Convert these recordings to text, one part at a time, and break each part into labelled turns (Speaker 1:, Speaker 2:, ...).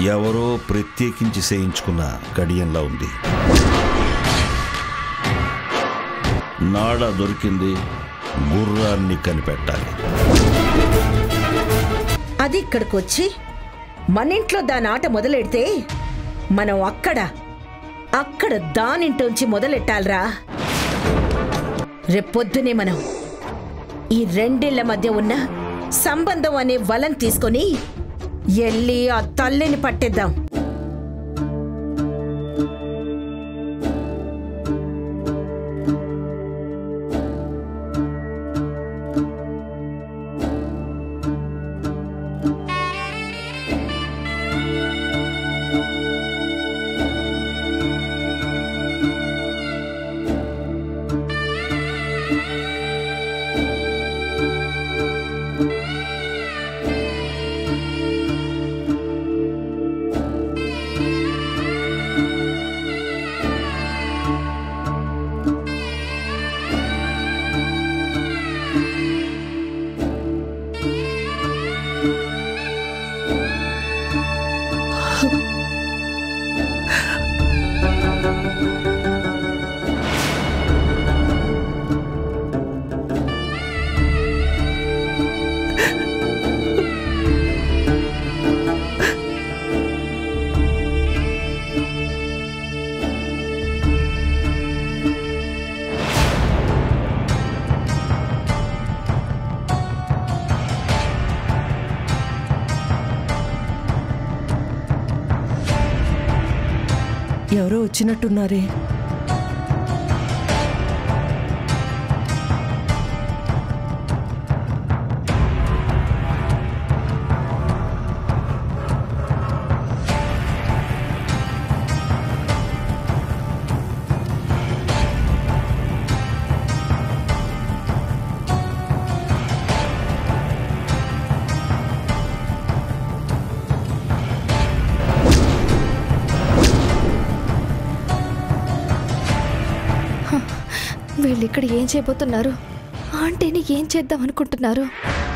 Speaker 1: ఎవరో ప్రత్యేకించి చేయించుకున్న గడియంలా ఉంది నాడ దొరికింది గుర్రాన్ని కనిపెట్టాలి
Speaker 2: అది ఇక్కడికి వచ్చి మన ఇంట్లో దాని ఆట మొదలెడితే మనం అక్కడ అక్కడ దానింటోంచి మొదలెట్టాలరా రేపొద్దునే మనం ఈ రెండిళ్ల మధ్య ఉన్న సంబంధం అనే వలం తీసుకొని ఎల్లి ఆ తల్లిని పట్టేద్దాం
Speaker 3: ఎవరో వచ్చినట్టున్నారే
Speaker 4: వీళ్ళు ఇక్కడ ఏం చేయబోతున్నారు ఆంటీని ఏం చేద్దాం అనుకుంటున్నారు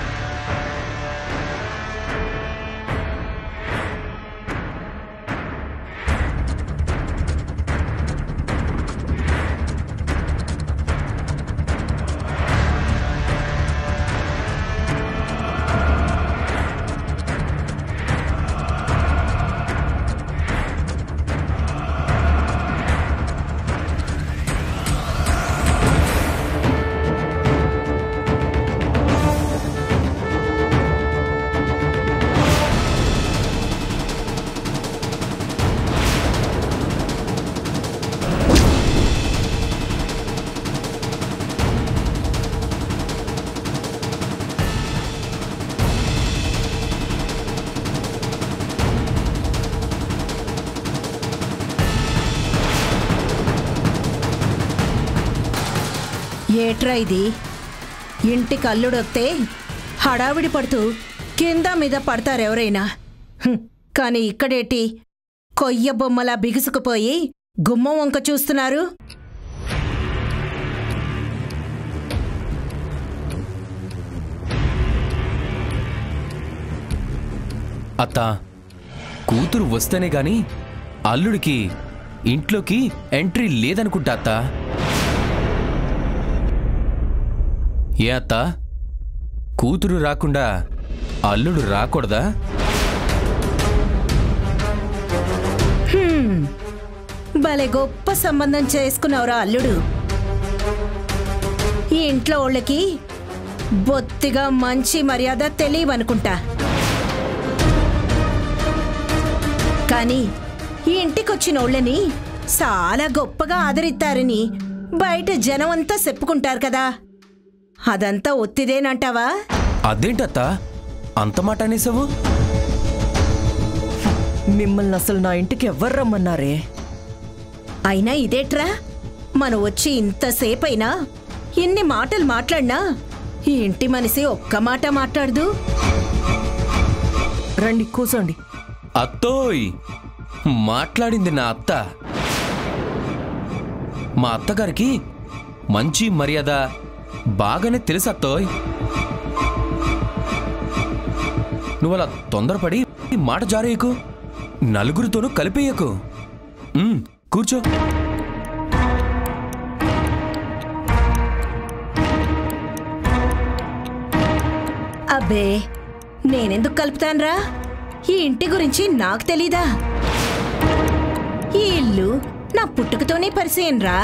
Speaker 2: ఏట్రా ఇది ఇంటికి అల్లుడొస్తే హడావిడి పడుతూ కింద మీద పడతారు ఎవరైనా హ్మ్, కానీ ఇక్కడేటి కొయ్య బొమ్మలా బిగుసుకుపోయి గుమ్మం వంక చూస్తున్నారు
Speaker 5: అత్త కూతురు వస్తేనే గాని అల్లుడికి ఇంట్లోకి ఎంట్రీ లేదనుకుంటా అత్త ఏ అత్త కూతురు రాకుండా అల్లుడు రాకూడదా
Speaker 2: హ్మ్, భలే గొప్ప సంబంధం చేసుకున్నావురా అల్లుడు ఈ ఇంట్లో వాళ్ళకి బొత్తిగా మంచి మర్యాద తెలియవనుకుంటా కానీ ఈ ఇంటికొచ్చిన వాళ్ళని చాలా గొప్పగా ఆదరిస్తారని బయట జనం అంతా చెప్పుకుంటారు కదా అదంతా ఒత్తిదేనంటావా
Speaker 5: అదేంటత్త అంత మాట అనేసావు
Speaker 3: మిమ్మల్ని అసలు నా ఇంటికి ఎవ్వరు రమ్మన్నారే
Speaker 2: అయినా ఇదేట్రా మనం వచ్చి ఇంతసేపైనా ఎన్ని మాటలు మాట్లాడినా ఈ ఇంటి మనిషి ఒక్క మాట మాట్లాడదు
Speaker 3: రండి కూసోండి
Speaker 5: అత్తోయ్ మాట్లాడింది నా అత్త మా అత్తగారికి మంచి మర్యాద బాగానే తెలుసు అత్తోయ్ నువ్వు అలా తొందరపడి ఈ మాట జారేయకు నలుగురితోనూ కలిపేయకు ఉమ్, కూర్చో
Speaker 2: అబ్బే నేనెందుకు కలుపుతాన్రా ఈ ఇంటి గురించి నాకు తెలీదా ఈ ఇల్లు నా పుట్టుకతోనే పరిచయం రా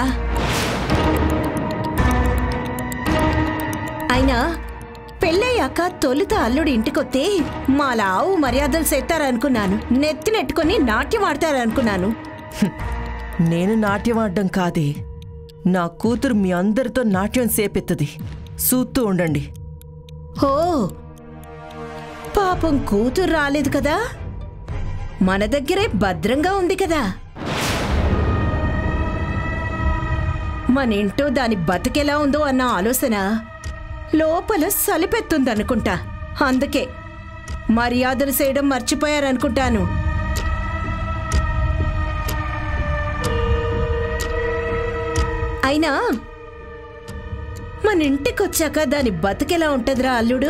Speaker 2: అయినా పెళ్ళయ్యాక తొలుత అల్లుడు ఇంటికొస్తే మా లావు మర్యాదలు చేస్తారనుకున్నాను నెత్తి నెట్టుకొని నాట్యం ఆడతారనుకున్నాను
Speaker 3: నేను నాట్యం ఆడడం కాదే నా కూతురు మీ అందరితో నాట్యం సేపెత్తది చూస్తూ ఉండండి
Speaker 2: ఓ పాపం కూతురు రాలేదు కదా మన దగ్గరే భద్రంగా ఉంది కదా మన ఇంటో దాని బతికెలా ఉందో అన్న ఆలోచన లోపల సలిపెత్తుందనుకుంటా అందుకే మర్యాదలు చేయడం మర్చిపోయారనుకుంటాను అయినా మన ఇంటికొచ్చాక దాని బతికెలా ఉంటదిరా అల్లుడు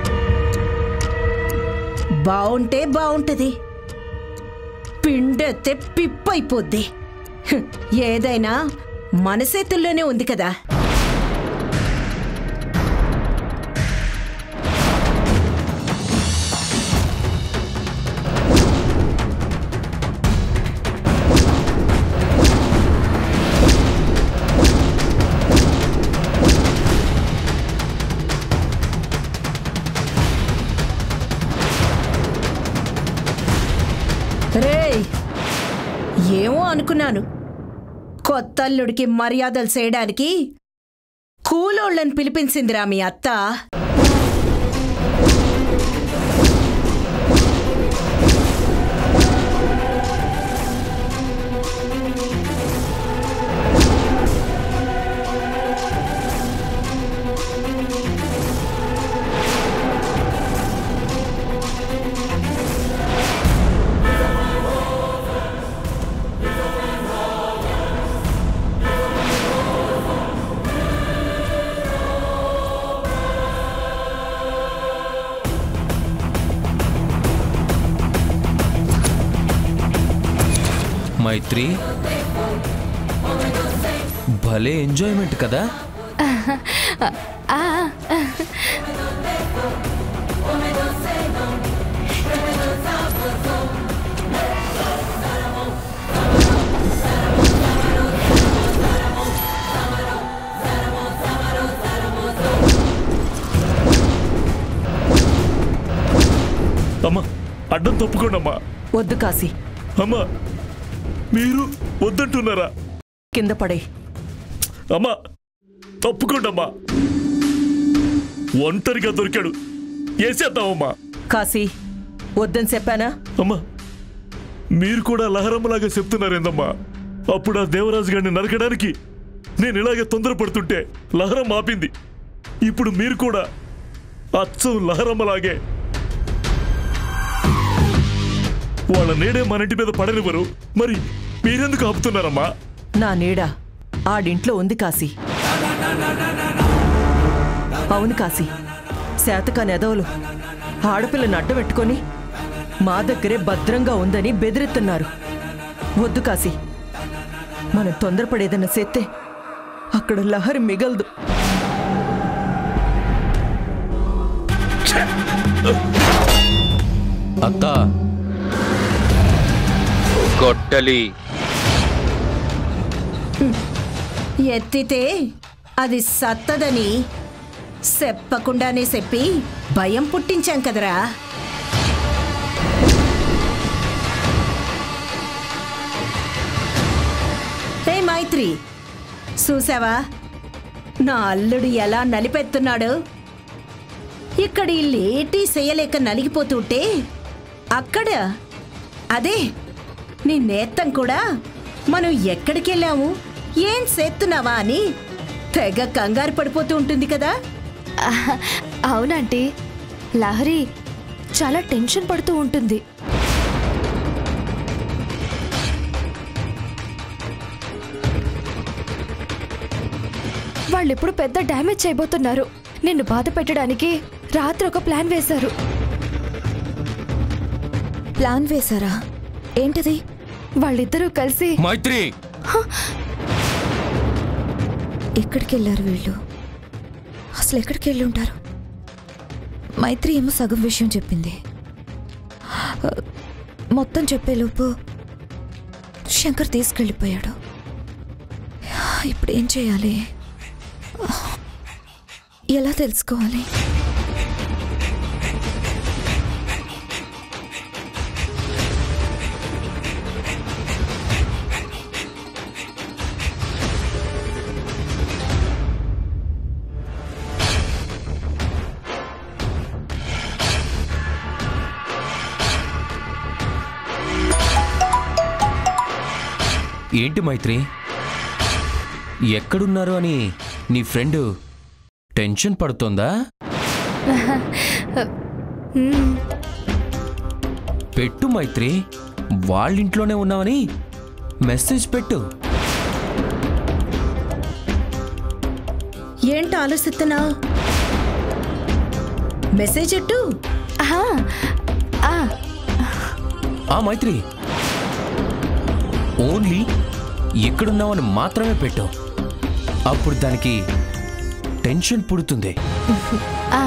Speaker 2: బావుంటే బావుంటది పిండెత్తే పిప్పైపోద్ది హ్, ఏదైనా మన చేతుల్లోనే ఉంది కదా రేయ్ ఏమో అనుకున్నాను కొత్తల్లుడికి మర్యాదలు చేయడానికి కూలోళ్ళని పిలిపించిందిరా మీ అత్త
Speaker 5: మైత్రి భలే ఎంజాయ్మెంట్ కదా
Speaker 4: ఆ,
Speaker 6: అమ్మా అడ్డం తప్పుకోండమ్మా
Speaker 3: వద్దు కాసి
Speaker 6: అమ్మా మీరు వద్దంటున్నారా
Speaker 3: కింద పడే
Speaker 6: అమ్మా తప్పుకోండమ్మా ఒంటరిగా దొరికాడు వేసేద్దామమ్మా
Speaker 3: కాసి వద్దని చెప్పానా
Speaker 6: అమ్మా మీరు కూడా లహరమ్మలాగా చెప్తున్నారేందమ్మా అప్పుడు ఆ దేవరాజు గారిని నరకడానికి నేను ఇలాగే తొందరపడుతుంటే లహరం ఆపింది ఇప్పుడు మీరు కూడా అచ్చం లహరమ్మలాగే వాళ్ళ నేడే మన ఇంటి మీద పడనివ్వరు మరి మీరెందుకు ఆపుతున్నారమ్మా
Speaker 3: నా నీడ ఆడింట్లో ఉంది కాసి అవును కాసి శాతకాని ఎదవలు ఆడపిల్లని అడ్డబెట్టుకొని మా దగ్గరే భద్రంగా ఉందని బెదిరిస్తున్నారు వద్దు కాసి మనం తొందరపడేదన్న సెత్తే అక్కడ లహరి మిగలదు
Speaker 5: అత్త
Speaker 7: గొడ్డలి
Speaker 2: ఎత్తితే అది సత్తదని చెప్పకుండానే చెప్పి భయం పుట్టించాం కదరా ఏ మైత్రి చూసావా నా అల్లుడు ఎలా నలిపెత్తున్నాడు ఇక్కడ ఈ లేటీ చేయలేక నలిగిపోతుంటే అక్కడ అదే నీ నేత్తం కూడా మనం ఎక్కడికి వెళ్ళాము ఏం చేస్తున్నావా అని తెగ కంగారు పడిపోతూ ఉంటుంది కదా
Speaker 4: అవునంటీ లహరి చాలా టెన్షన్ పడుతూ ఉంటుంది వాళ్ళిప్పుడు పెద్ద డ్యామేజ్ చేయబోతున్నారు నిన్ను బాధ పెట్టడానికి రాత్రి ఒక ప్లాన్ వేశారు
Speaker 8: ప్లాన్ వేశారా
Speaker 4: ఏంటది వాళ్ళిద్దరూ కలిసి
Speaker 5: మైత్రి
Speaker 4: ఎక్కడికి వెళ్ళారు వీళ్ళు అసలు ఎక్కడికి వెళ్ళి ఉంటారు మైత్రి ఏమో సగం విషయం చెప్పింది మొత్తం చెప్పేలోపు శంకర్ తీసుకెళ్ళిపోయాడు ఇప్పుడు ఏం చేయాలి ఎలా తెలుసుకోవాలి
Speaker 5: ఏంటి మైత్రి ఎక్కడున్నారు అని నీ ఫ్రెండ్ టెన్షన్ పడుతోందా పెట్టు మైత్రి వాళ్ళింట్లోనే ఉన్నావని మెసేజ్ పెట్టు
Speaker 2: ఏంటి ఆలోచిస్తున్నా మెసేజ్ ఎట్టు
Speaker 4: ఆహా, ఆ,
Speaker 5: ఆ మైత్రి ఓన్లీ ఎక్కడున్నావని మాత్రమే పెట్టు అప్పుడు దానికి టెన్షన్ పుడుతుంది
Speaker 4: ఆ.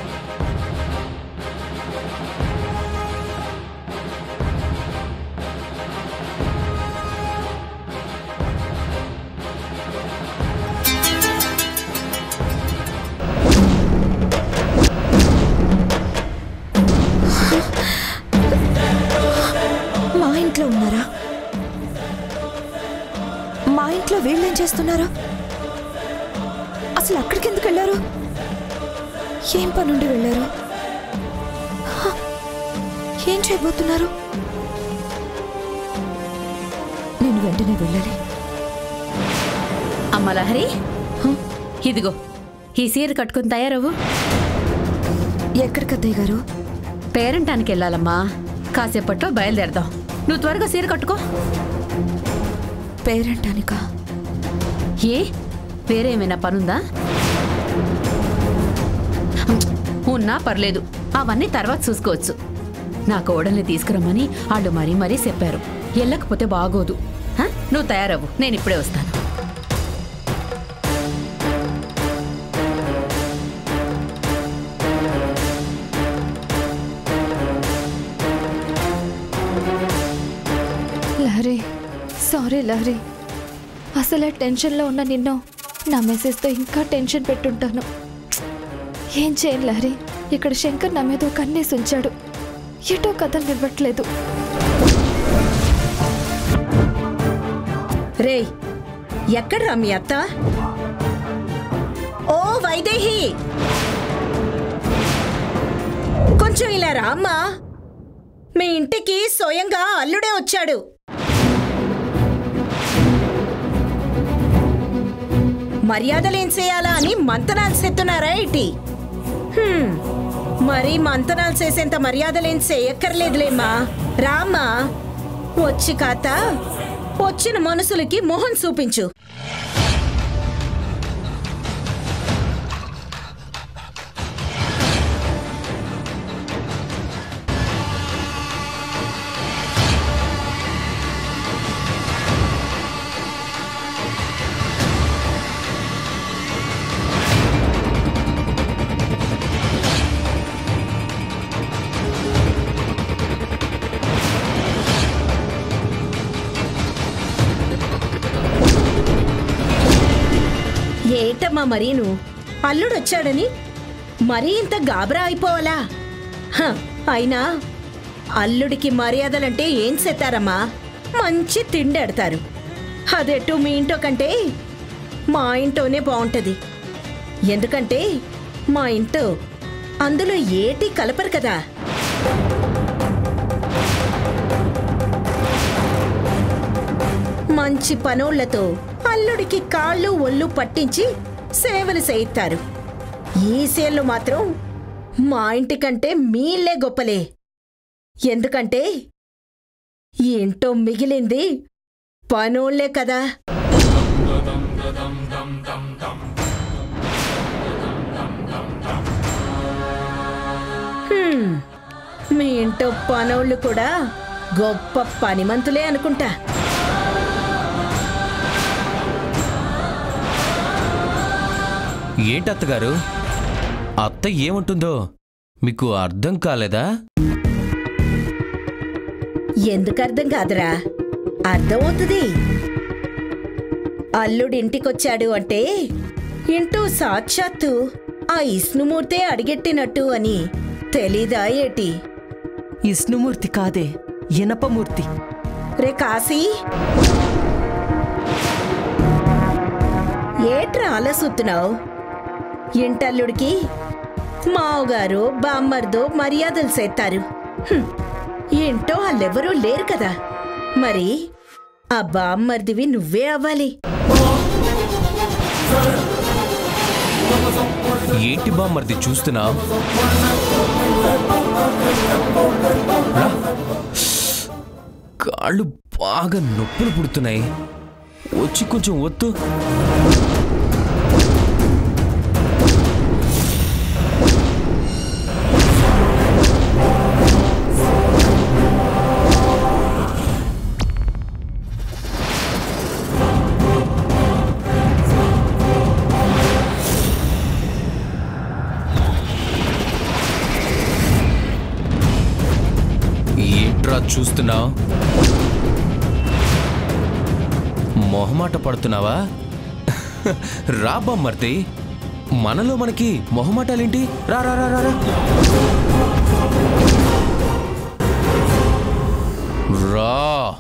Speaker 4: మా ఇంట్లో ఉన్నారా మా ఇంట్లో వీళ్ళేం చేస్తున్నారు అసలు అక్కడికి ఎందుకు వెళ్ళారు ఏం పనుండి వెళ్ళారు హ, ఏం చేయబోతున్నారు నేను వెంటనే వెళ్ళాలి
Speaker 7: అమ్మ లహరి ఇదిగో ఈ సీర కట్టుకుని తయారవు
Speaker 4: ఎక్కడికి అత్తయ్య గారు
Speaker 7: పేరంటానికి వెళ్ళాలమ్మా కాసేపట్లో బయలుదేరదాం నువ్వు త్వరగా సీర కట్టుకో
Speaker 4: పేరంటానికా
Speaker 7: ఏ వేరే ఏమైనా పనుందా ఉన్నా పర్లేదు అవన్నీ తర్వాత చూసుకోవచ్చు నా కోడల్ని తీసుకురమ్మని వాళ్ళు మరీ మరీ చెప్పారు వెళ్ళకపోతే బాగోదు హ? నువ్వు తయారవ్వు నేను ఇప్పుడే వస్తాను
Speaker 4: లహరి సారీ లహరి అసలే టెన్షన్లో ఉన్న నిన్ను నా మెసేజ్తో ఇంకా టెన్షన్ పెట్టుంటాను ఏం చేయను లహరి ఇక్కడ శంకర్ నా మీద ఒక కన్నేసి ఉంచాడు ఎటో కథనివ్వట్లేదు
Speaker 2: రేయ్ ఎక్కడ్రా మీ అత్త ఓ వైదేహి కొంచెం ఇలా రా అమ్మా మీ ఇంటికి స్వయంగా అల్లుడే వచ్చాడు మర్యాదలేం చేయాలా అని మంతనాలు చేస్తున్నారా ఏంటి హ్మ్, మరి మంతనాలు చేసేంత మర్యాదలేం చేయక్కర్లేదులేమ్మా రామ్మా వచ్చి కాత వచ్చిన మనుషులకి మొహం చూపించు ఏటమ్మా మరీను అల్లుడొచ్చాడని మరీ ఇంత గాబరా అయిపోవాలా హ, అయినా అల్లుడికి మర్యాదలంటే ఏం చేస్తారమ్మా మంచి తిండెడతారు అదెటు మీ ఇంటో కంటే మా ఇంటోనే బాగుంటది ఎందుకంటే మా ఇంటో అందులో ఏటి కలపరు కదా మంచి పనోళ్లతో అల్లుడికి కాళ్ళు ఒళ్ళు పట్టించి సేవలు చేయిస్తారు ఈ సేళ్ళు మాత్రం మా ఇంటికంటే మీళ్ళే గొప్పలే ఎందుకంటే ఈ ఇంటో మిగిలింది పనోళ్లే కదా హ్మ్, మీ ఇంటో పనోళ్ళు కూడా గొప్ప పనిమంతులే అనుకుంటా
Speaker 5: ఏంటి అత్తగారు అత్త ఏమంటుందో మీకు అర్థం కాలేదా
Speaker 2: ఎందుకు అర్థం కాదురా అర్థమవుతుంది అల్లుడింటికొచ్చాడు అంటే ఇంటూ సాక్షాత్తు ఆ ఇష్ణుమూర్తే అడిగెట్టినట్టు అని తెలీదా ఏటి
Speaker 3: విష్ణుమూర్తి కాదే ఇనపమూర్తి
Speaker 2: రే కాశీ ఏట్రా ఆలసుతున్నావు ఇంటల్లుడికి మావగారు బామ్మర్దో మర్యాదలు చేస్తారు హ్మ్. ఏంటో వాళ్ళెవరూ లేరు కదా మరి ఆ బామ్మర్దివి నువ్వే అవ్వాలి
Speaker 5: ఏంటి బామ్మర్ది చూస్తున్నా కాళ్ళు బాగా నొప్పులు పుడుతున్నాయి వచ్చి కొంచెం ఒత్తు ఏంట్రా చూస్తున్నావు మొహమాట పడుతున్నావా రా బామ్మర్ది మనలో మనకి మొహమాటాలేంటి రా రా రా రా రా. రా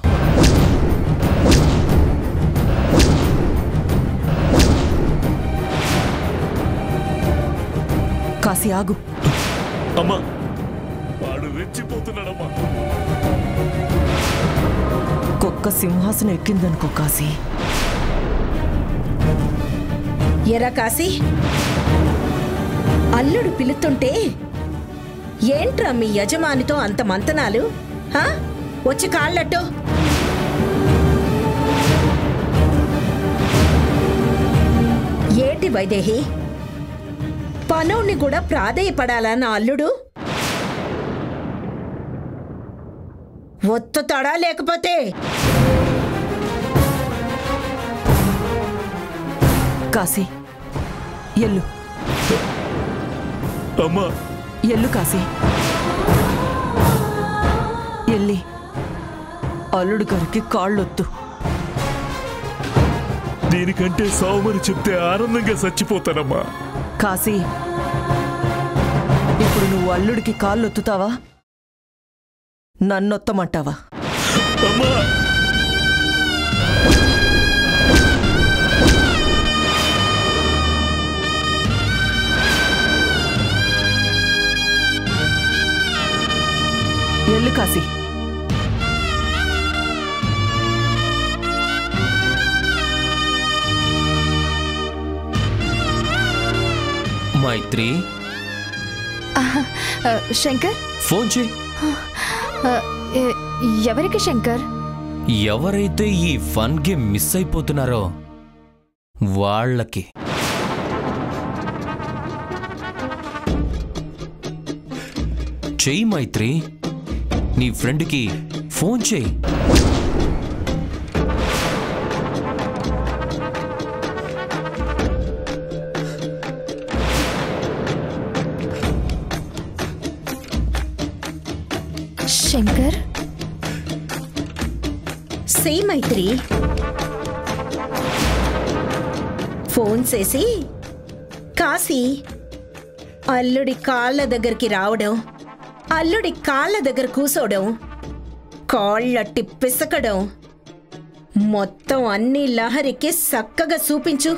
Speaker 3: కాసి ఆగు
Speaker 6: అమ్మా వాడు రెచ్చిపోతున్నాడమ్మా
Speaker 3: కుక్క సింహాసనం ఎక్కిందనుకో కాసి
Speaker 2: ఎరా కాశీ అల్లుడు పిలుతుంటే ఏంట్రా మీ యజమానితో అంత మంతనాలు హా? వచ్చి కాళ్ళట్టు ఏటి వైదేహి పనోణ్ణి కూడా ప్రాధేయపడాలా నా అల్లుడు ఒత్తుతాడా లేకపోతే
Speaker 3: కాసి ఎల్లు
Speaker 6: అమ్మా
Speaker 3: ఎల్లు కాసి ఎల్లి అల్లుడు గారికి కాళ్ళొత్తు
Speaker 6: దీనికంటే సావుమని చెప్తే ఆనందంగా చచ్చిపోతానమ్మా
Speaker 3: కాసి ఇప్పుడు నువ్వు అల్లుడికి కాళ్ళొత్తుతావా నన్నొత్తమంటావా
Speaker 6: అమ్మా
Speaker 3: ఎల్లు కాసి
Speaker 5: మైత్రి
Speaker 4: ఆ, శంకర్
Speaker 5: ఫోన్ చేయి
Speaker 4: ఆ, ఎ- ఎవరికి శంకర్
Speaker 5: ఎవరైతే ఈ ఫన్ గేమ్ మిస్ అయిపోతున్నారో వాళ్ళకి చెయ్యి మైత్రి నీ ఫ్రెండ్కి ఫోన్ చేయి
Speaker 4: శంకర్
Speaker 2: సే మైత్రి ఫోన్ చేసి కాశీ అల్లుడి కాళ్ళ దగ్గరికి రావడం అల్లుడి కాళ్ళ దగ్గర కూసోవడం కాళ్ళట్టి పిసకడం మొత్తం అన్ని లహరికి చక్కగా చూపించు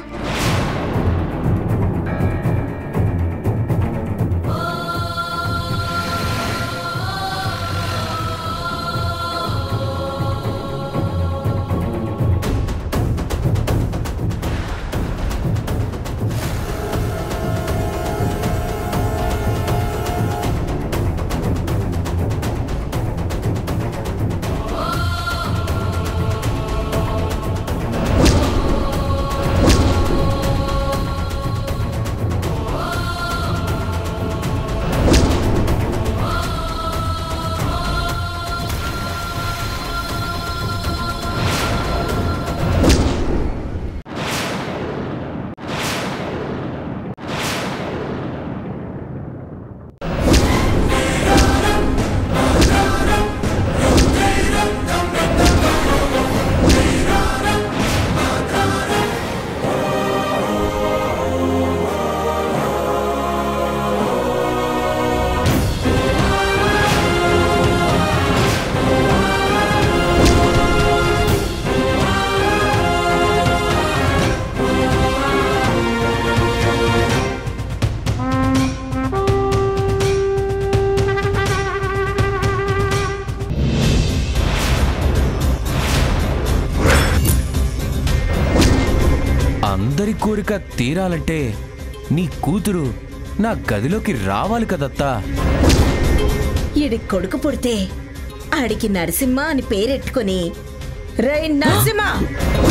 Speaker 5: అందరి కోరిక తీరాలంటే నీ కూతురు నా గదిలోకి రావాలి కదత్తా
Speaker 2: ఈడి కొడుకు పుడితే ఆడికి నరసింహ అని పేరెట్టుకుని రై నరసింహ